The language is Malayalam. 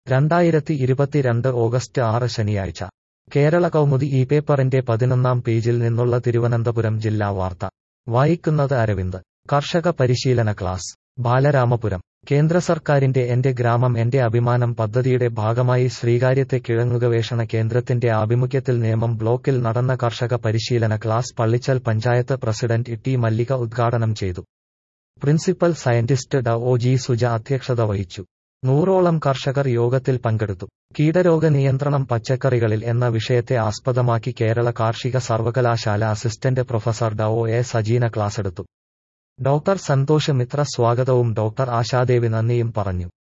രണ്ടായിരത്തി ഇരുപത്തിരണ്ട് ഓഗസ്റ്റ് ആറ് ശനിയാഴ്ച കേരള കൗമുദി ഈ പേപ്പറിന്റെ പതിനൊന്നാം പേജിൽ നിന്നുള്ള തിരുവനന്തപുരം ജില്ലാ വാർത്ത വായിക്കുന്നത് അരവിന്ദ് കർഷക പരിശീലന ക്ലാസ് ബാലരാമപുരം കേന്ദ്ര സർക്കാരിന്റെ എന്റെ ഗ്രാമം എന്റെ അഭിമാനം പദ്ധതിയുടെ ഭാഗമായി ശ്രീകാര്യത്തെ കിഴങ്ങുഗവേഷണ കേന്ദ്രത്തിന്റെ ആഭിമുഖ്യത്തിൽ നേമം ബ്ലോക്കിൽ നടന്ന കർഷക പരിശീലന class Pallichal panchayat president T Mallika ഉദ്ഘാടനം ചെയ്തു പ്രിൻസിപ്പൽ സയന്റിസ്റ്റ് ഡ ഒ ജി സുജ അധ്യക്ഷത വഹിച്ചു നൂറോളം കർഷകർ യോഗത്തിൽ പങ്കെടുത്തു കീടരോഗ നിയന്ത്രണം പച്ചക്കറികളിൽ എന്ന വിഷയത്തെ ആസ്പദമാക്കി കേരള കാർഷിക സർവകലാശാല അസിസ്റ്റന്റ് പ്രൊഫസർ ഡ ഒ എ സജീന ക്ലാസെടുത്തു ഡോക്ടർ സന്തോഷ് മിത്ര സ്വാഗതവും ഡോക്ടർ ആശാദേവി നന്ദിയും പറഞ്ഞു